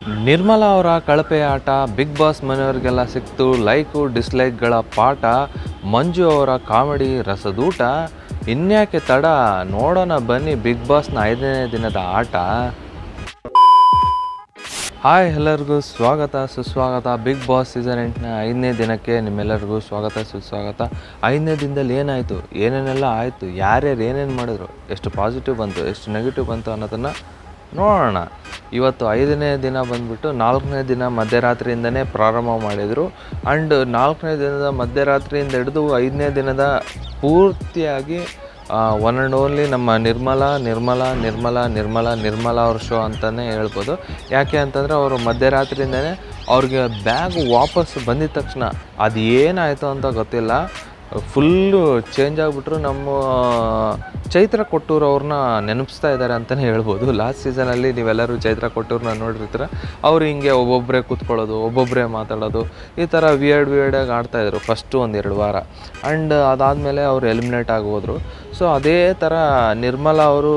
ನಿರ್ಮಲಾ ಅವರ ಕಳಪೆ ಆಟ ಬಿಗ್ ಬಾಸ್ ಮನೆಯವರಿಗೆಲ್ಲ ಸಿಕ್ತು ಲೈಕು ಡಿಸ್ಲೈಕ್ಗಳ ಪಾಠ ಮಂಜು ಅವರ ಕಾಮಿಡಿ ರಸದೂಟ ಇನ್ಯಾಕೆ ತಡ ನೋಡೋಣ ಬನ್ನಿ ಬಿಗ್ ಬಾಸ್ನ ಐದನೇ ದಿನದ ಆಟ ಹಾಯ್ ಎಲ್ಲರಿಗೂ ಸ್ವಾಗತ ಸುಸ್ವಾಗತ ಬಿಗ್ ಬಾಸ್ ಸೀಸನ್ ಎಂಟನ ಐದನೇ ದಿನಕ್ಕೆ ನಿಮ್ಮೆಲ್ಲರಿಗೂ ಸ್ವಾಗತ ಸುಸ್ವಾಗತ ಐದನೇ ದಿನದಲ್ಲಿ ಏನಾಯಿತು ಏನೇನೆಲ್ಲ ಆಯಿತು ಯಾರ್ಯಾರು ಏನೇನು ಮಾಡಿದ್ರು ಎಷ್ಟು ಪಾಸಿಟಿವ್ ಬಂತು ಎಷ್ಟು ನೆಗೆಟಿವ್ ಬಂತು ಅನ್ನೋದನ್ನು ನೋಡೋಣ ಇವತ್ತು ಐದನೇ ದಿನ ಬಂದ್ಬಿಟ್ಟು ನಾಲ್ಕನೇ ದಿನ ಮಧ್ಯರಾತ್ರಿಯಿಂದನೇ ಪ್ರಾರಂಭ ಮಾಡಿದರು ಆ್ಯಂಡ್ ನಾಲ್ಕನೇ ದಿನದ ಮಧ್ಯರಾತ್ರಿಯಿಂದ ಹಿಡಿದು ಐದನೇ ದಿನದ ಪೂರ್ತಿಯಾಗಿ ಒನ್ ಆ್ಯಂಡ್ ಓನ್ಲಿ ನಮ್ಮ ನಿರ್ಮಲಾ ನಿರ್ಮಲಾ ನಿರ್ಮಲಾ ನಿರ್ಮಲಾ ನಿರ್ಮಲಾ ಅವ್ರ ಶೋ ಅಂತಲೇ ಹೇಳ್ಬೋದು ಯಾಕೆ ಅಂತಂದರೆ ಅವರು ಮಧ್ಯರಾತ್ರಿಯಿಂದನೇ ಅವ್ರಿಗೆ ಬ್ಯಾಗ್ ವಾಪಸ್ ಬಂದಿದ ತಕ್ಷಣ ಅದು ಏನಾಯಿತು ಅಂತ ಗೊತ್ತಿಲ್ಲ ಫುಲ್ಲು ಚೇಂಜ್ ಆಗಿಬಿಟ್ರು ನಮ್ಮ ಚೈತ್ರ ಕೊಟ್ಟೂರು ಅವ್ರನ್ನ ನೆನಪಿಸ್ತಾ ಇದ್ದಾರೆ ಅಂತಲೇ ಹೇಳ್ಬೋದು ಲಾಸ್ಟ್ ಸೀಸನಲ್ಲಿ ನೀವೆಲ್ಲರೂ ಚೈತ್ರ ಕೊಟ್ಟೂರನ್ನ ನೋಡಿರ್ತೀರ ಅವ್ರು ಹಿಂಗೆ ಒಬ್ಬೊಬ್ಬರೇ ಕೂತ್ಕೊಳ್ಳೋದು ಒಬ್ಬೊಬ್ಬರೇ ಮಾತಾಡೋದು ಈ ಥರ ವಿಯರ್ಡ್ ವಿಯರ್ಡಾಗಿ ಆಡ್ತಾಯಿದ್ರು ಫಸ್ಟು ಒಂದು ಎರಡು ವಾರ ಆ್ಯಂಡ್ ಅದಾದಮೇಲೆ ಅವರು ಎಲಿಮಿನೇಟ್ ಆಗಿ ಹೋದರು ಸೊ ಅದೇ ಥರ ನಿರ್ಮಲಾ ಅವರು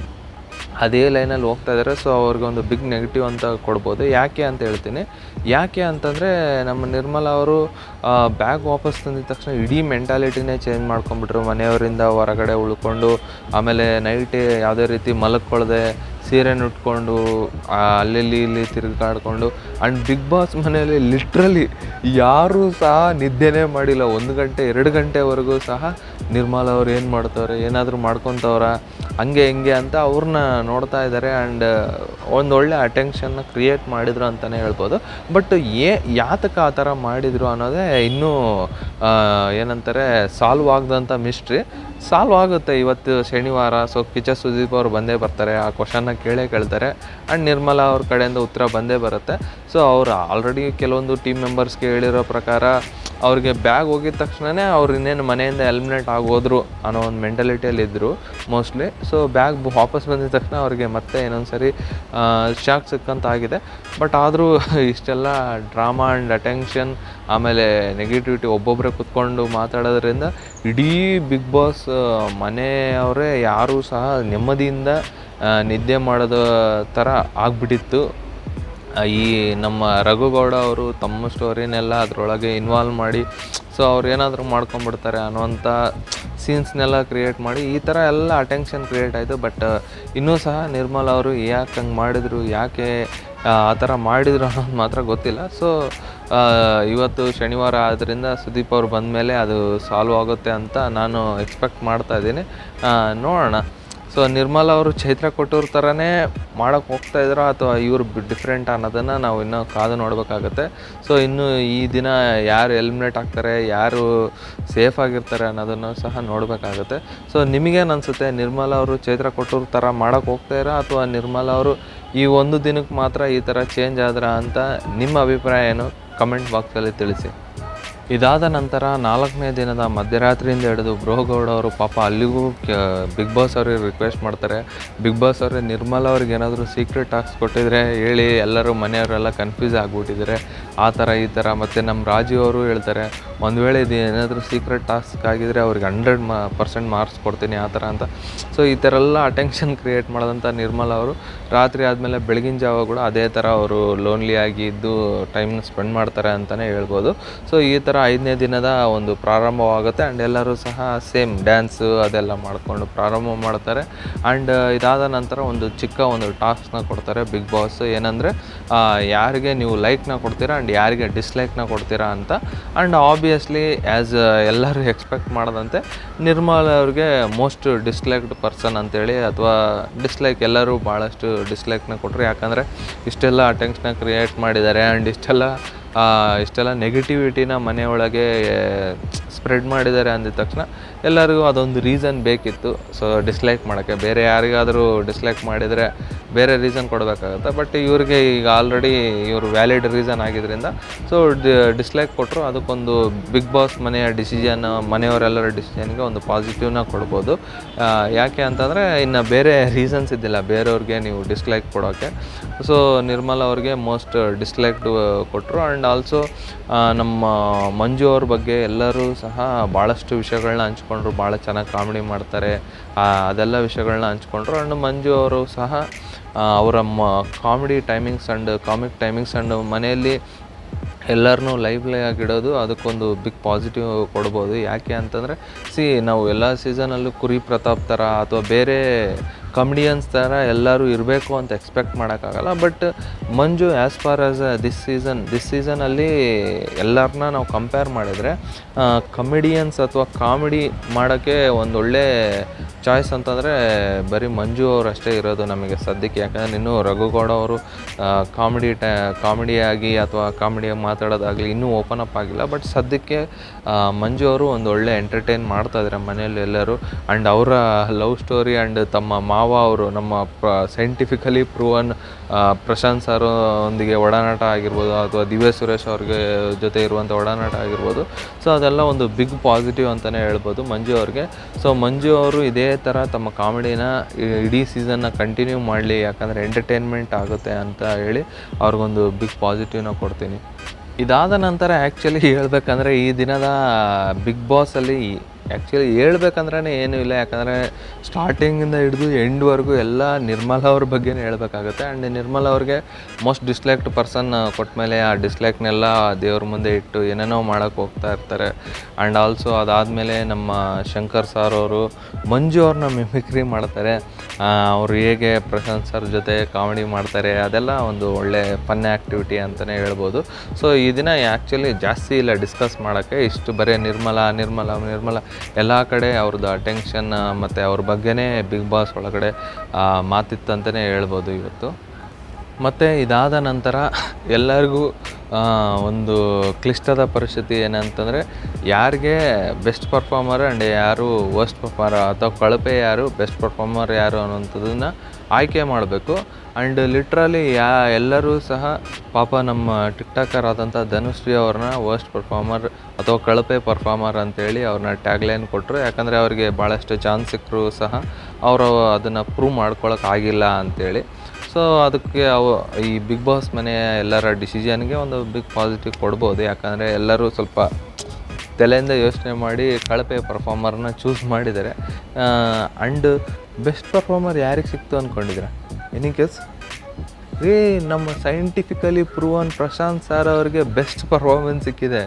ಅದೇ ಲೈನಲ್ಲಿ ಹೋಗ್ತಾ ಇದ್ದಾರೆ ಸೊ ಅವ್ರಿಗೊಂದು ಬಿಗ್ ನೆಗೆಟಿವ್ ಅಂತ ಕೊಡ್ಬೋದು ಯಾಕೆ ಅಂತ ಹೇಳ್ತೀನಿ ಯಾಕೆ ಅಂತಂದರೆ ನಮ್ಮ ನಿರ್ಮಲಾ ಅವರು ಬ್ಯಾಗ್ ವಾಪಸ್ ತಂದಿದ ತಕ್ಷಣ ಇಡೀ ಮೆಂಟಾಲಿಟಿನೇ ಚೇಂಜ್ ಮಾಡ್ಕೊಂಡ್ಬಿಟ್ರು ಮನೆಯವರಿಂದ ಹೊರಗಡೆ ಉಳ್ಕೊಂಡು ಆಮೇಲೆ ನೈಟ್ ಯಾವುದೇ ರೀತಿ ಮಲಕ್ಕೊಳ್ದೆ ಸೀರೆನ ಉಟ್ಕೊಂಡು ಆ, ಅಲ್ಲಿ ಇಲ್ಲಿ ತಿರುಗಾಡ್ಕೊಂಡು ಆ್ಯಂಡ್ ಬಿಗ್ ಬಾಸ್ ಮನೆಯಲ್ಲಿ ಲಿಟ್ರಲಿ ಯಾರೂ ಸಹ ನಿದ್ದೆನೇ ಮಾಡಿಲ್ಲ ಒಂದು ಗಂಟೆ ಎರಡು ಗಂಟೆವರೆಗೂ ಸಹ ನಿರ್ಮಲ ಅವ್ರು ಏನು ಮಾಡ್ತವ್ರೆ ಏನಾದರೂ ಮಾಡ್ಕೊತವ್ರ ಹಂಗೆ ಹಿಂಗೆ ಅಂತ ಅವ್ರನ್ನ ನೋಡ್ತಾ ಇದ್ದಾರೆ ಆ್ಯಂಡ್ ಒಂದು ಒಳ್ಳೆ ಅಟೆನ್ಷನ್ನ ಕ್ರಿಯೇಟ್ ಮಾಡಿದ್ರು ಅಂತಲೇ ಹೇಳ್ಬೋದು ಬಟ್ ಏ ಯಾತಕ್ಕೆ ಆ ಥರ ಮಾಡಿದರು ಅನ್ನೋದೇ ಇನ್ನೂ ಆ, ಏನಂತಾರೆ ಸಾಲ್ವ್ ಆಗದಂಥ ಮಿಸ್ಟ್ರಿ ಸಾಲ್ವ್ ಆಗುತ್ತೆ ಇವತ್ತು ಶನಿವಾರ ಸೊ ಕಿಚ ಸುದೀಪ್ ಅವ್ರು ಬಂದೇ ಬರ್ತಾರೆ ಆ ಕ್ವಶನ್ನ ಕೇಳೇ ಕೇಳ್ತಾರೆ ಆ್ಯಂಡ್ ನಿರ್ಮಲಾ ಅವ್ರ ಕಡೆಯಿಂದ ಉತ್ತರ ಬಂದೇ ಬರುತ್ತೆ ಸೊ ಅವ್ರು ಆಲ್ರೆಡಿ ಕೆಲವೊಂದು ಟೀಮ್ ಮೆಂಬರ್ಸ್ಗೆ ಹೇಳಿರೋ ಪ್ರಕಾರ ಅವ್ರಿಗೆ ಬ್ಯಾಗ್ ಹೋಗಿದ ತಕ್ಷಣವೇ ಅವ್ರು ಇನ್ನೇನು ಮನೆಯಿಂದ ಎಲಿಮಿನೇಟ್ ಆಗೋದ್ರು ಅನ್ನೋ ಒಂದು ಮೆಂಟಾಲಿಟಿಯಲ್ಲಿ ಇದ್ದರು ಮೋಸ್ಟ್ಲಿ ಸೊ ಬ್ಯಾಗ್ ವಾಪಸ್ ಬಂದಿದ ತಕ್ಷಣ ಅವ್ರಿಗೆ ಮತ್ತೆ ಇನ್ನೊಂದು ಸರಿ ಶಾಕ್ ಸಿಕ್ಕಂತ ಆಗಿದೆ ಬಟ್ ಆದರೂ ಇಷ್ಟೆಲ್ಲ ಡ್ರಾಮಾ ಆ್ಯಂಡ್ ಅಟೆನ್ಷನ್ ಆಮೇಲೆ ನೆಗೆಟಿವಿಟಿ ಒಬ್ಬೊಬ್ಬರೇ ಕುತ್ಕೊಂಡು ಮಾತಾಡೋದ್ರಿಂದ ಇಡೀ ಬಿಗ್ ಬಾಸ್ ಮನೆಯವರೇ ಯಾರೂ ಸಹ ನೆಮ್ಮದಿಯಿಂದ ಆ, ನಿದ್ದೆ ಮಾಡೋದ ಥರ ಆಗ್ಬಿಟ್ಟಿತ್ತು ಆ, ಈ ನಮ್ಮ ರಘುಗೌಡ ಅವರು ತಮ್ಮ ಸ್ಟೋರಿನೆಲ್ಲ ಅದರೊಳಗೆ ಇನ್ವಾಲ್ವ್ ಮಾಡಿ ಸೊ ಅವ್ರು ಏನಾದರೂ ಮಾಡ್ಕೊಂಬಿಡ್ತಾರೆ ಅನ್ನೋವಂಥ ಸೀನ್ಸ್ನೆಲ್ಲ ಕ್ರಿಯೇಟ್ ಮಾಡಿ ಈ ಥರ ಎಲ್ಲ ಅಟೆನ್ಷನ್ ಕ್ರಿಯೇಟ್ ಆಯಿತು ಬಟ್ ಇನ್ನೂ ಸಹ ನಿರ್ಮಲ್ ಅವರು ಯಾಕೆ ಹಂಗೆ ಮಾಡಿದರು ಯಾಕೆ ಆ ಆ ಥರ ಮಾಡಿದ್ರು ಅನ್ನೋದು ಮಾತ್ರ ಗೊತ್ತಿಲ್ಲ ಸೊ ಇವತ್ತು ಶನಿವಾರ ಆದ್ದರಿಂದ ಸುದೀಪ್ ಅವ್ರು ಬಂದ ಮೇಲೆ ಅದು ಸಾಲ್ವ್ ಆಗುತ್ತೆ ಅಂತ ನಾನು ಎಕ್ಸ್ಪೆಕ್ಟ್ ಮಾಡ್ತಾ ಇದ್ದೀನಿ ನೋಡೋಣ ಸೊ ನಿರ್ಮಲಾ ಅವರು ಚೈತ್ರ ಕೊಟ್ಟವ್ರ ಥರನೇ ಮಾಡೋಕ್ಕೆ ಹೋಗ್ತಾ ಇದ್ದಾರೋ ಅಥವಾ ಇವರು ಡಿಫ್ರೆಂಟ್ ಅನ್ನೋದನ್ನು ನಾವು ಇನ್ನೂ ಕಾದು ನೋಡಬೇಕಾಗತ್ತೆ ಸೊ ಇನ್ನು ಈ ದಿನ ಯಾರು ಎಲಿಮಿನೇಟ್ ಆಗ್ತಾರೆ ಯಾರು ಸೇಫ್ ಆಗಿರ್ತಾರೆ ಅನ್ನೋದನ್ನು ಸಹ ನೋಡಬೇಕಾಗುತ್ತೆ ಸೊ ನಿಮಗೇನು ಅನಿಸುತ್ತೆ ನಿರ್ಮಲಾ ಅವರು ಚೈತ್ರ ಕೊಟ್ಟವ್ರ ಥರ ಮಾಡೋಕ್ಕೆ ಹೋಗ್ತಾ ಇರೋ ಅಥವಾ ನಿರ್ಮಲಾ ಅವರು ಈ ಒಂದು ದಿನಕ್ಕೆ ಮಾತ್ರ ಈ ಥರ ಚೇಂಜ್ ಆದ್ರ ಅಂತ ನಿಮ್ಮ ಅಭಿಪ್ರಾಯ ಏನು ಕಮೆಂಟ್ ಬಾಕ್ಸಲ್ಲಿ ತಿಳಿಸಿ ಇದಾದ ನಂತರ ನಾಲ್ಕನೇ ದಿನದ ಮಧ್ಯರಾತ್ರಿಯಿಂದ ಹಿಡಿದು ಬ್ರೋಗೌಡ ಅವರು ಪಾಪ ಅಲ್ಲಿಗೂ ಬಿಗ್ ಬಾಸ್ ಅವ್ರಿಗೆ ರಿಕ್ವೆಸ್ಟ್ ಮಾಡ್ತಾರೆ ಬಿಗ್ ಬಾಸ್ ಅವ್ರಿಗೆ ನಿರ್ಮಲ ಅವ್ರಿಗೆ ಏನಾದರೂ ಸೀಕ್ರೆಟ್ ಟಾಕ್ಸ್ ಕೊಟ್ಟಿದ್ರೆ ಹೇಳಿ ಎಲ್ಲರೂ ಮನೆಯವರೆಲ್ಲ ಕನ್ಫ್ಯೂಸ್ ಆಗಿಬಿಟ್ಟಿದ್ದಾರೆ ಆ ಥರ ಈ ಥರ ಮತ್ತು ನಮ್ಮ ರಾಜೀವ್ ಅವರು ಹೇಳ್ತಾರೆ ಒಂದು ವೇಳೆ ಇದು ಏನಾದರೂ ಸೀಕ್ರೆಟ್ ಟಾಸ್ಕ್ ಆಗಿದ್ರೆ ಅವ್ರಿಗೆ ಹಂಡ್ರೆಡ್ ಮಾ ಪರ್ಸೆಂಟ್ ಮಾರ್ಕ್ಸ್ ಕೊಡ್ತೀನಿ ಆ ಥರ ಅಂತ ಸೊ ಈ ಥರ ಎಲ್ಲ ಅಟೆನ್ಷನ್ ಕ್ರಿಯೇಟ್ ಮಾಡೋದಂಥ ನಿರ್ಮಲ ಅವರು ರಾತ್ರಿ ಆದಮೇಲೆ ಬೆಳಗಿನ ಜಾವ ಕೂಡ ಅದೇ ಥರ ಅವರು ಲೋನ್ಲಿ ಆಗಿ ಇದ್ದು ಟೈಮ್ನ ಸ್ಪೆಂಡ್ ಮಾಡ್ತಾರೆ ಅಂತಲೇ ಹೇಳ್ಬೋದು ಸೊ ಈ ಥರ ಐದನೇ ದಿನದ ಒಂದು ಪ್ರಾರಂಭವಾಗುತ್ತೆ ಆ್ಯಂಡ್ ಎಲ್ಲರೂ ಸಹ ಸೇಮ್ ಡ್ಯಾನ್ಸು ಅದೆಲ್ಲ ಮಾಡಿಕೊಂಡು ಪ್ರಾರಂಭ ಮಾಡ್ತಾರೆ ಆ್ಯಂಡ್ ಇದಾದ ನಂತರ ಒಂದು ಚಿಕ್ಕ ಒಂದು ಟಾಸ್ಕ್ನ ಕೊಡ್ತಾರೆ ಬಿಗ್ ಬಾಸ್ ಏನಂದರೆ ಯಾರಿಗೆ ನೀವು ಲೈಕ್ನ ಕೊಡ್ತೀರಾ ಆ್ಯಂಡ್ ಯಾರಿಗೆ ಡಿಸ್ಲೈಕ್ನ ಕೊಡ್ತೀರಾ ಅಂತ ಆ್ಯಂಡ್ ಆಬ್ವಿಯಸ್ಲಿ ಆ್ಯಸ್ ಎಲ್ಲರೂ ಎಕ್ಸ್ಪೆಕ್ಟ್ ಮಾಡದಂತೆ ನಿರ್ಮಲ ಅವ್ರಿಗೆ ಮೋಸ್ಟ್ ಡಿಸ್ಲೈಕ್ಡ್ ಪರ್ಸನ್ ಅಂತೇಳಿ ಅಥವಾ ಡಿಸ್ಲೈಕ್ ಎಲ್ಲರೂ ಭಾಳಷ್ಟು ಡಿಸ್ಲೈಕ್ನ ಕೊಟ್ಟರು ಯಾಕಂದರೆ ಇಷ್ಟೆಲ್ಲ ಅಟೆನ್ಷನ್ನ ಕ್ರಿಯೇಟ್ ಮಾಡಿದ್ದಾರೆ ಆ್ಯಂಡ್ ಇಷ್ಟೆಲ್ಲ ಆ, ಇಷ್ಟೆಲ್ಲ ನೆಗೆಟಿವಿಟಿನ ಮನೆಯೊಳಗೆ ಸ್ಪ್ರೆಡ್ ಮಾಡಿದ್ದಾರೆ ಅಂದಿದ ತಕ್ಷಣ ಎಲ್ಲರಿಗೂ ಅದೊಂದು ರೀಸನ್ ಬೇಕಿತ್ತು ಸೊ ಡಿಸ್ಲೈಕ್ ಮಾಡೋಕ್ಕೆ ಬೇರೆ ಯಾರಿಗಾದರೂ ಡಿಸ್ಲೈಕ್ ಮಾಡಿದರೆ ಬೇರೆ ರೀಸನ್ ಕೊಡಬೇಕಾಗತ್ತೆ ಬಟ್ ಇವ್ರಿಗೆ ಈಗ ಆಲ್ರೆಡಿ ಇವರು ವ್ಯಾಲಿಡ್ ರೀಸನ್ ಆಗಿದ್ದರಿಂದ ಸೊ ಡಿಸ್ಲೈಕ್ ಕೊಟ್ಟರು ಅದಕ್ಕೊಂದು ಬಿಗ್ ಬಾಸ್ ಮನೆಯ ಡಿಸಿಷನ್ ಮನೆಯವರೆಲ್ಲರ ಡಿಸಿಷನ್ಗೆ ಒಂದು ಪಾಸಿಟಿವ್ನ ಕೊಡ್ಬೋದು ಆ, ಯಾಕೆ ಅಂತಂದರೆ ಇನ್ನು ಬೇರೆ ರೀಸನ್ಸ್ ಇದ್ದಿಲ್ಲ ಬೇರೆಯವ್ರಿಗೆ ನೀವು ಡಿಸ್ಲೈಕ್ ಕೊಡೋಕ್ಕೆ ಸೊ ನಿರ್ಮಲ ಅವ್ರಿಗೆ ಮೋಸ್ಟ್ ಡಿಸ್ಲೈಕ್ಡ್ ಕೊಟ್ಟರು ಆ್ಯಂಡ್ ಆಲ್ಸೋ ನಮ್ಮ ಮಂಜು ಅವ್ರ ಬಗ್ಗೆ ಎಲ್ಲರೂ ಸಹ ಭಾಳಷ್ಟು ವಿಷಯಗಳನ್ನ ಹಂಚ್ಕೊಂಡ್ರು ಭಾಳ ಚೆನ್ನಾಗಿ ಕಾಮಿಡಿ ಮಾಡ್ತಾರೆ ಆ, ಅದೆಲ್ಲ ವಿಷಯಗಳನ್ನ ಹಂಚ್ಕೊಂಡ್ರು ಆ್ಯಂಡ್ ಮಂಜು ಅವರು ಸಹ ಅವರ ಮ comedy timings and comic timings and ಮನೆಯಲ್ಲಿ ಎಲ್ಲರನ್ನೂ ಲೈವ್ಲಿ ಆಗಿಡೋದು ಅದಕ್ಕೊಂದು ಬಿಗ್ ಪಾಸಿಟಿವ್ ಕೊಡ್ಬೋದು ಯಾಕೆ ಅಂತಂದರೆ ಸಿ ನಾವು ಎಲ್ಲ ಸೀಸನಲ್ಲೂ ಕುರಿ ಪ್ರತಾಪ್ ಥರ ಅಥವಾ ಬೇರೆ ಕಾಮಿಡಿಯನ್ಸ್ ಥರ ಎಲ್ಲರೂ ಇರಬೇಕು ಅಂತ ಎಕ್ಸ್ಪೆಕ್ಟ್ ಮಾಡೋಕ್ಕಾಗಲ್ಲ but Manju as far as this season this ಸೀಸನಲ್ಲಿ ಎಲ್ಲರನ್ನ ನಾವು ಕಂಪೇರ್ ಮಾಡಿದರೆ ಕಮಿಡಿಯನ್ಸ್ ಅಥವಾ ಕಾಮಿಡಿ ಮಾಡೋಕ್ಕೆ ಒಂದೊಳ್ಳೆ ಚಾಯ್ಸ್ ಅಂತಂದರೆ ಬರೀ ಮಂಜು ಅವರು ಅಷ್ಟೇ ಇರೋದು ನಮಗೆ ಸದ್ಯಕ್ಕೆ ಯಾಕಂದರೆ ಇನ್ನೂ ರಘುಗೌಡ ಅವರು ಕಾಮಿಡಿ ಟೈ ಕಾಮಿಡಿಯಾಗಿ ಅಥವಾ ಕಾಮಿಡಿಯಾಗಿ ಮಾತಾಡೋದಾಗಲಿ ಇನ್ನೂ ಓಪನ್ ಅಪ್ ಆಗಿಲ್ಲ ಬಟ್ ಸದ್ಯಕ್ಕೆ ಆ, ಮಂಜು ಅವರು ಒಂದು ಒಳ್ಳೆ ಎಂಟರ್ಟೈನ್ ಮಾಡ್ತಾ ಇದ್ದಾರೆ ಮನೆಯಲ್ಲಿ ಎಲ್ಲರೂ ಆ್ಯಂಡ್ ಅವರ ಲವ್ ಸ್ಟೋರಿ ಆ್ಯಂಡ್ ತಮ್ಮ ಮಾವ ಅವರು ನಮ್ಮ ಪ್ರ ಸೈಂಟಿಫಿಕಲಿ ಪ್ರೂವನ್ ಪ್ರಶಾಂತ್ ಸರ್ ಒಂದಿಗೆ ಒಡನಾಟ ಆಗಿರ್ಬೋದು ಅಥವಾ ದಿವ್ಯ ಸುರೇಶ್ ಅವ್ರಿಗೆ ಜೊತೆ ಇರುವಂಥ ಒಡನಾಟ ಆಗಿರ್ಬೋದು ಸೊ ಅದೆಲ್ಲ ಒಂದು ಬಿಗ್ ಪಾಸಿಟಿವ್ ಅಂತಲೇ ಹೇಳ್ಬೋದು ಮಂಜು ಅವ್ರಿಗೆ ಸೊ ಮಂಜು ಅವರು ಇದೇ ಥರ ತಮ್ಮ ಕಾಮಿಡಿನ ಇಡೀ ಸೀಸನ್ನ ಕಂಟಿನ್ಯೂ ಮಾಡಲಿ ಯಾಕಂದರೆ ಎಂಟರ್ಟೈನ್ಮೆಂಟ್ ಆಗುತ್ತೆ ಅಂತ ಹೇಳಿ ಅವ್ರಿಗೊಂದು ಬಿಗ್ ಪಾಸಿಟಿವ್ನ ಕೊಡ್ತೀನಿ ಇದಾದ ನಂತರ ಆ್ಯಕ್ಚುಲಿ ಹೇಳ್ಬೇಕಂದ್ರೆ ಈ ದಿನದ ಬಿಗ್ ಬಾಸಲ್ಲಿ ಆ್ಯಕ್ಚುಲಿ ಹೇಳ್ಬೇಕಂದ್ರೆ ಏನೂ ಇಲ್ಲ ಯಾಕಂದರೆ ಸ್ಟಾರ್ಟಿಂಗಿಂದ ಹಿಡಿದು ಎಂಡ್ವರೆಗೂ ಎಲ್ಲ ನಿರ್ಮಲ ಅವ್ರ ಬಗ್ಗೆನೇ ಹೇಳ್ಬೇಕಾಗುತ್ತೆ ಆ್ಯಂಡ್ ನಿರ್ಮಲ ಅವ್ರಿಗೆ ಮೋಸ್ಟ್ ಡಿಸ್ಲೈಕ್ಡ್ ಪರ್ಸನ್ ಕೊಟ್ಮೇಲೆ ಆ ಡಿಸ್ಲೈಕ್ನೆಲ್ಲ ದೇವ್ರ ಮುಂದೆ ಇಟ್ಟು ಏನೇನೋ ಮಾಡೋಕ್ಕೆ ಹೋಗ್ತಾ ಇರ್ತಾರೆ ಆ್ಯಂಡ್ ಆಲ್ಸೋ ಅದಾದಮೇಲೆ ನಮ್ಮ ಶಂಕರ್ ಸರ್ ಅವರು ಮಂಜು ಅವ್ರನ್ನ ಮಿಮಿಕ್ರಿ ಮಾಡ್ತಾರೆ ಅವರು ಹೇಗೆ ಪ್ರಶಾಂತ್ ಸರ್ ಜೊತೆ ಕಾಮಿಡಿ ಮಾಡ್ತಾರೆ ಅದೆಲ್ಲ ಒಂದು ಒಳ್ಳೆ ಫನ್ ಆ್ಯಕ್ಟಿವಿಟಿ ಅಂತಲೇ ಹೇಳ್ಬೋದು ಸೊ ಈ ದಿನ ಆ್ಯಕ್ಚುಲಿ ಜಾಸ್ತಿ ಇಲ್ಲ ಡಿಸ್ಕಸ್ ಮಾಡೋಕ್ಕೆ ಇಷ್ಟು ಬರೀ ನಿರ್ಮಲ ನಿರ್ಮಲ ನಿರ್ಮಲ ಎಲ್ಲ ಕಡೆ ಅವ್ರದ್ದು ಅಟೆನ್ಷನ್ ಮತ್ತು ಅವ್ರ ಬಗ್ಗೆನೇ ಬಿಗ್ ಬಾಸ್ ಒಳಗಡೆ ಆ, ಮಾತಿತ್ತಂತಲೇ ಹೇಳ್ಬೋದು ಇವತ್ತು ಮತ್ತು ಇದಾದ ನಂತರ ಎಲ್ಲರಿಗೂ ಆ, ಒಂದು ಕ್ಲಿಷ್ಟದ ಪರಿಸ್ಥಿತಿ ಏನಂತಂದರೆ ಯಾರಿಗೆ ಬೆಸ್ಟ್ ಪರ್ಫಾರ್ಮರ್ ಆ್ಯಂಡ್ ಯಾರು ವರ್ಸ್ಟ್ ಪರ್ಫಾರ್ಮರ್ ಅಥವಾ ಕಳಪೆ ಯಾರು ಬೆಸ್ಟ್ ಪರ್ಫಾರ್ಮರ್ ಯಾರು ಅನ್ನೋಂಥದ್ದನ್ನು ಆಯ್ಕೆ ಮಾಡಬೇಕು ಆ್ಯಂಡ್ ಲಿಟ್ರಲಿ ಯಾ ಎಲ್ಲರೂ ಸಹ ಪಾಪ ನಮ್ಮ ಟಿಕ್ಟಾಕರ್ ಆದಂಥ ಧನುಶ್ರೀ ಅವ್ರನ್ನ ವರ್ಸ್ಟ್ ಪರ್ಫಾರ್ಮರ್ ಅಥವಾ ಕಳಪೆ ಪರ್ಫಾರ್ಮರ್ ಅಂತೇಳಿ ಅವ್ರನ್ನ ಟ್ಯಾಗ್ಲೈನ್ ಕೊಟ್ಟರು ಯಾಕಂದರೆ ಅವರಿಗೆ ಭಾಳಷ್ಟು ಚಾನ್ಸ್ ಸಿಕ್ಕರು ಸಹ ಅವರು ಅದನ್ನು ಪ್ರೂವ್ ಮಾಡ್ಕೊಳಕ್ಕೆ ಆಗಿಲ್ಲ ಅಂತೇಳಿ ಸೊ ಅದಕ್ಕೆ ಅವು ಈ ಬಿಗ್ ಬಾಸ್ ಮನೆಯ ಎಲ್ಲರ ಡಿಸಿಷನ್ಗೆ ಒಂದು ಬಿಗ್ ಪಾಸಿಟಿವ್ ಕೊಡ್ಬೋದು ಯಾಕಂದರೆ ಎಲ್ಲರೂ ಸ್ವಲ್ಪ ತಲೆಯಿಂದ ಯೋಚನೆ ಮಾಡಿ ಕಳಪೆ ಪರ್ಫಾರ್ಮರ್ನ ಚೂಸ್ ಮಾಡಿದ್ದಾರೆ ಆ್ಯಂಡ್ ಬೆಸ್ಟ್ ಪರ್ಫಾರ್ಮರ್ ಯಾರಿಗೆ ಸಿಕ್ತು ಅಂದ್ಕೊಂಡಿದ್ರೆ ಎನಿ ಕೇಸ್ ರೀ ನಮ್ಮ ಸೈಂಟಿಫಿಕಲಿ ಪ್ರೂವನ್ ಪ್ರಶಾಂತ್ ಸರ್ ಅವ್ರಿಗೆ ಬೆಸ್ಟ್ ಪರ್ಫಾರ್ಮೆನ್ಸ್ ಸಿಕ್ಕಿದೆ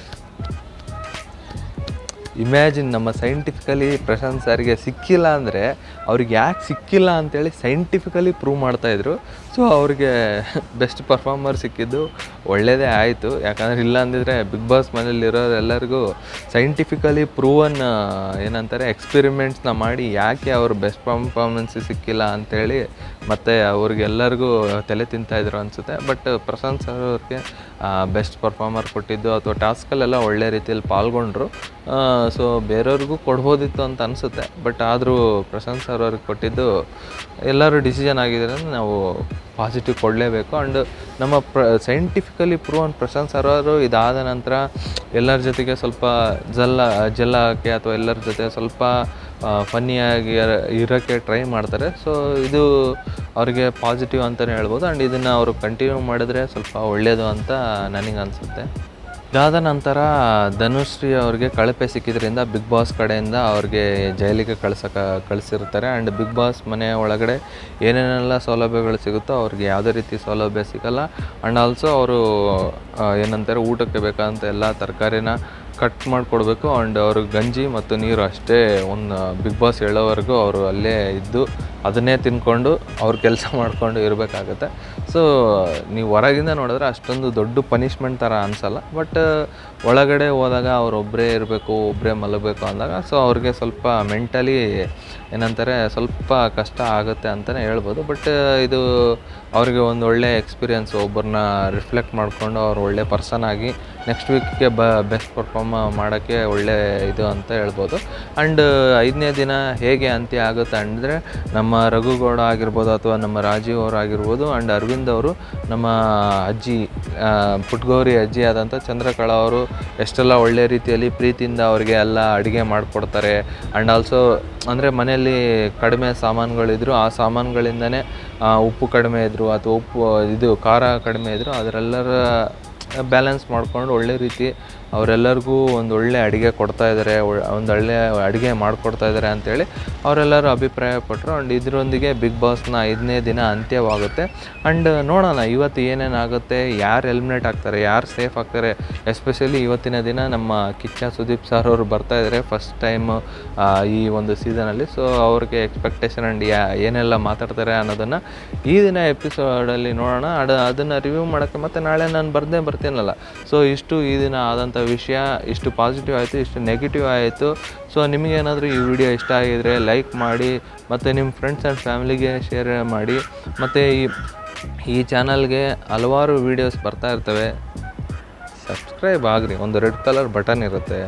ಇಮ್ಯಾಜಿನ್ ನಮ್ಮ ಸೈಂಟಿಫಿಕಲಿ ಪ್ರಶಾಂತ್ ಸರ್ಗೆ ಸಿಕ್ಕಿಲ್ಲ ಅಂದರೆ ಅವ್ರಿಗೆ ಯಾಕೆ ಸಿಕ್ಕಿಲ್ಲ ಅಂತೇಳಿ ಸೈಂಟಿಫಿಕಲಿ ಪ್ರೂವ್ ಮಾಡ್ತಾಯಿದ್ರು ಸೊ ಅವ್ರಿಗೆ ಬೆಸ್ಟ್ ಪರ್ಫಾರ್ಮರ್ ಸಿಕ್ಕಿದ್ದು ಒಳ್ಳೆಯದೇ ಆಯಿತು ಯಾಕಂದರೆ ಇಲ್ಲ ಅಂದಿದ್ರೆ ಬಿಗ್ ಬಾಸ್ ಮನೇಲಿರೋರು ಎಲ್ಲರಿಗೂ ಸೈಂಟಿಫಿಕಲಿ ಪ್ರೂವನ್ ಏನಂತಾರೆ ಎಕ್ಸ್ಪೆರಿಮೆಂಟ್ಸ್ನ ಮಾಡಿ ಯಾಕೆ ಅವ್ರು ಬೆಸ್ಟ್ ಪರ್ಫಾರ್ಮೆನ್ಸ್ ಸಿಕ್ಕಿಲ್ಲ ಅಂತೇಳಿ ಮತ್ತು ಅವ್ರಿಗೆಲ್ಲರಿಗೂ ತಲೆ ತಿಂತಾಯಿದ್ರು ಅನಿಸುತ್ತೆ ಬಟ್ ಪ್ರಶಾಂತ್ ಸರ್ ಅವ್ರಿಗೆ ಬೆಸ್ಟ್ ಪರ್ಫಾರ್ಮರ್ ಕೊಟ್ಟಿದ್ದು ಅಥವಾ ಟಾಸ್ಕಲ್ಲೆಲ್ಲ ಒಳ್ಳೆ ರೀತಿಯಲ್ಲಿ ಪಾಲ್ಗೊಂಡ್ರು ಸೊ ಬೇರೆಯವ್ರಿಗೂ ಕೊಡ್ಬೋದಿತ್ತು ಅಂತ ಅನಿಸುತ್ತೆ ಬಟ್ ಆದರೂ ಪ್ರಶಾಂತ್ ಸರ್ ಅವ್ರಿಗೆ ಕೊಟ್ಟಿದ್ದು ಎಲ್ಲರೂ ಡಿಸಿಷನ್ ಆಗಿದ್ದಾರೆ ಅಂದ್ರೆ ನಾವು ಪಾಸಿಟಿವ್ ಕೊಡಲೇಬೇಕು ಆ್ಯಂಡ್ ನಮ್ಮ ಪ್ರ ಸೈಂಟಿಫಿಕಲಿ ಪ್ರೂವನ್ ಪ್ರಶಾಂತ್ ಸರ್ ಅವರು ಇದಾದ ನಂತರ ಎಲ್ಲರ ಜೊತೆಗೆ ಸ್ವಲ್ಪ ಜಲ್ಲ ಜಲ್ಲಾಕೆ ಅಥವಾ ಎಲ್ಲರ ಜೊತೆ ಸ್ವಲ್ಪ ಫನ್ನಿಯಾಗಿ ಇರೋಕ್ಕೆ ಟ್ರೈ ಮಾಡ್ತಾರೆ ಸೊ ಇದು ಅವರಿಗೆ ಪಾಸಿಟಿವ್ ಅಂತಲೇ ಹೇಳ್ಬೋದು ಆ್ಯಂಡ್ ಇದನ್ನು ಅವರು ಕಂಟಿನ್ಯೂ ಮಾಡಿದ್ರೆ ಸ್ವಲ್ಪ ಒಳ್ಳೆಯದು ಅಂತ ನನಗೆ ಅನಿಸುತ್ತೆ ಇದಾದ ನಂತರ ಧನುಶ್ರೀ ಅವ್ರಿಗೆ ಕಳಪೆ ಸಿಕ್ಕಿದ್ರಿಂದ ಬಿಗ್ ಬಾಸ್ ಕಡೆಯಿಂದ ಅವ್ರಿಗೆ ಜೈಲಿಗೆ ಕಳ್ಸಕ್ಕೆ ಕಳಿಸಿರ್ತಾರೆ ಆ್ಯಂಡ್ ಬಿಗ್ ಬಾಸ್ ಮನೆಯ ಒಳಗಡೆ ಏನೇನೆಲ್ಲ ಸೌಲಭ್ಯಗಳು ಸಿಗುತ್ತೋ ಅವ್ರಿಗೆ ಯಾವುದೇ ರೀತಿ ಸೌಲಭ್ಯ ಸಿಗಲ್ಲ ಆ್ಯಂಡ್ ಆಲ್ಸೋ ಅವರು ಏನಂತಾರೆ ಊಟಕ್ಕೆ ಬೇಕಾದಂಥ ಎಲ್ಲ ತರಕಾರಿನ ಕಟ್ ಮಾಡಿಕೊಡ್ಬೇಕು ಆ್ಯಂಡ್ ಅವ್ರಿಗೆ ಗಂಜಿ ಮತ್ತು ನೀರು ಅಷ್ಟೇ ಒಂದು ಬಿಗ್ ಬಾಸ್ ಹೇಳೋವರೆಗೂ ಅವರು ಅಲ್ಲೇ ಇದ್ದು ಅದನ್ನೇ ತಿನ್ಕೊಂಡು ಅವ್ರ ಕೆಲಸ ಮಾಡಿಕೊಂಡು ಇರಬೇಕಾಗತ್ತೆ ಸೊ ನೀವು ಹೊರಗಿಂದ ನೋಡಿದ್ರೆ ಅಷ್ಟೊಂದು ದೊಡ್ಡ ಪನಿಷ್ಮೆಂಟ್ ಥರ ಅನಿಸಲ್ಲ ಬಟ್ ಒಳಗಡೆ ಹೋದಾಗ ಅವರೊಬ್ಬರೇ ಇರಬೇಕು ಒಬ್ಬರೇ ಮಲಗಬೇಕು ಅಂದಾಗ ಸೊ ಅವ್ರಿಗೆ ಸ್ವಲ್ಪ ಮೆಂಟಲಿ ಏನಂತಾರೆ ಸ್ವಲ್ಪ ಕಷ್ಟ ಆಗುತ್ತೆ ಅಂತಲೇ ಹೇಳ್ಬೋದು ಬಟ್ ಇದು ಅವ್ರಿಗೆ ಒಂದು ಒಳ್ಳೆ ಎಕ್ಸ್ಪೀರಿಯನ್ಸ್ ಒಬ್ಬರನ್ನ ರಿಫ್ಲೆಕ್ಟ್ ಮಾಡಿಕೊಂಡು ಅವ್ರು ಒಳ್ಳೆ ಪರ್ಸನ್ ಆಗಿ ನೆಕ್ಸ್ಟ್ ವೀಕ್ಗೆ ಬ ಬೆಸ್ಟ್ ಪರ್ಫಾರ್ಮ್ ಮಾಡೋಕ್ಕೆ ಒಳ್ಳೆ ಇದು ಅಂತ ಹೇಳ್ಬೋದು ಆ್ಯಂಡ್ ಐದನೇ ದಿನ ಹೇಗೆ ಅಂತ್ಯ ಆಗುತ್ತೆ ಅಂದರೆ ನಮ್ಮ ರಘುಗೌಡ ಆಗಿರ್ಬೋದು ಅಥವಾ ನಮ್ಮ ರಾಜೀವ್ ಅವರು ಆಗಿರ್ಬೋದು ಆ್ಯಂಡ್ ಅರವಿಂದ್ ಅವರು ನಮ್ಮ ಅಜ್ಜಿ ಆ, ಪುಟ್ಗೌರಿ ಅಜ್ಜಿ ಆದಂಥ ಚಂದ್ರಕಳಾ ಅವರು ಎಷ್ಟೆಲ್ಲ ಒಳ್ಳೆ ರೀತಿಯಲ್ಲಿ ಪ್ರೀತಿಯಿಂದ ಅವರಿಗೆ ಎಲ್ಲ ಅಡುಗೆ ಮಾಡಿಕೊಡ್ತಾರೆ ಆ್ಯಂಡ್ ಆಲ್ಸೋ ಅಂದರೆ ಮನೆಯಲ್ಲಿ ಕಡಿಮೆ ಸಾಮಾನುಗಳಿದ್ರು ಆ ಸಾಮಾನುಗಳಿಂದನೇ ಆ, ಉಪ್ಪು ಕಡಿಮೆ ಇದ್ದರು ಅಥವಾ ಉಪ್ಪು ಇದು ಖಾರ ಕಡಿಮೆ ಇದ್ದರು ಅದರೆಲ್ಲರ ಬ್ಯಾಲೆನ್ಸ್ ಮಾಡ್ಕೊಂಡು ಒಳ್ಳೆ ರೀತಿ ಅವರೆಲ್ಲರಿಗೂ ಒಂದು ಒಳ್ಳೆ ಅಡುಗೆ ಕೊಡ್ತಾ ಇದ್ದಾರೆ ಒಂದು ಒಳ್ಳೆ ಅಡುಗೆ ಮಾಡಿಕೊಡ್ತಾ ಇದ್ದಾರೆ ಅಂತೇಳಿ ಅವರೆಲ್ಲರೂ ಅಭಿಪ್ರಾಯ ಪಟ್ಟರು ಆ್ಯಂಡ್ ಇದರೊಂದಿಗೆ ಬಿಗ್ ಬಾಸ್ನ ಐದನೇ ದಿನ ಅಂತ್ಯವಾಗುತ್ತೆ ಆ್ಯಂಡ್ ನೋಡೋಣ ಇವತ್ತು ಏನೇನಾಗುತ್ತೆ ಯಾರು ಎಲಿಮಿನೇಟ್ ಆಗ್ತಾರೆ ಯಾರು ಸೇಫ್ ಆಗ್ತಾರೆ ಎಸ್ಪೆಷಲಿ ಇವತ್ತಿನ ದಿನ ನಮ್ಮ ಕಿಚ್ಚ ಸುದೀಪ್ ಸರ್ ಅವರು ಬರ್ತಾ ಇದ್ದಾರೆ ಫಸ್ಟ್ ಟೈಮ್ ಈ ಒಂದು ಸೀಸನಲ್ಲಿ ಸೊ ಅವ್ರಿಗೆ ಎಕ್ಸ್ಪೆಕ್ಟೇಷನ್ ಆ್ಯಂಡ್ ಯಾ ಏನೆಲ್ಲ ಮಾತಾಡ್ತಾರೆ ಅನ್ನೋದನ್ನು ಈ ದಿನ ಎಪಿಸೋಡಲ್ಲಿ ನೋಡೋಣ ಅಡ ಅದನ್ನು ರಿವ್ಯೂ ಮಾಡೋಕ್ಕೆ ಮತ್ತು ನಾಳೆ ನಾನು ಬರ್ದೇ ಬರ್ತೀನಲ್ಲ ಸೊ ಇಷ್ಟು ಈ ದಿನ ಆದಂಥ ವಿಷಯ ಇಷ್ಟು ಪಾಸಿಟಿವ್ ಆಯಿತು ಇಷ್ಟು ನೆಗೆಟಿವ್ ಆಯಿತು ಸೊ ನಿಮಗೇನಾದರೂ ಈ ವಿಡಿಯೋ ಇಷ್ಟ ಆಗಿದರೆ ಲೈಕ್ ಮಾಡಿ ಮತ್ತು ನಿಮ್ಮ ಫ್ರೆಂಡ್ಸ್ ಆ್ಯಂಡ್ ಫ್ಯಾಮಿಲಿಗೆ ಶೇರ್ ಮಾಡಿ ಮತ್ತು ಈ ಈ ಚಾನಲ್ಗೆ ಹಲವಾರು ವೀಡಿಯೋಸ್ ಬರ್ತಾ ಇರ್ತವೆ ಸಬ್ಸ್ಕ್ರೈಬ್ ಆಗಿರಿ ಒಂದು ರೆಡ್ ಕಲರ್ ಬಟನ್ ಇರುತ್ತೆ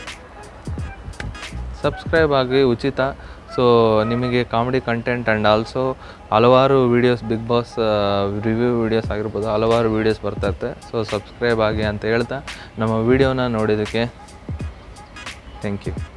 ಸಬ್ಸ್ಕ್ರೈಬ್ ಆಗಿ ಉಚಿತ ಸೊ ನಿಮಗೆ ಕಾಮಿಡಿ ಕಂಟೆಂಟ್ ಆ್ಯಂಡ್ ಆಲ್ಸೋ ಹಲವಾರು videos Bigg Boss review videos ಆಗಿರ್ಬೋದು ಹಲವಾರು ವೀಡಿಯೋಸ್ ಬರ್ತಾ ಇರುತ್ತೆ ಸೊ ಸಬ್ಸ್ಕ್ರೈಬ್ ಆಗಿ ಅಂತ ಹೇಳ್ತಾ ನಮ್ಮ ವೀಡಿಯೋನ ನೋಡಿದ್ದಕ್ಕೆ ಥ್ಯಾಂಕ್ ಯು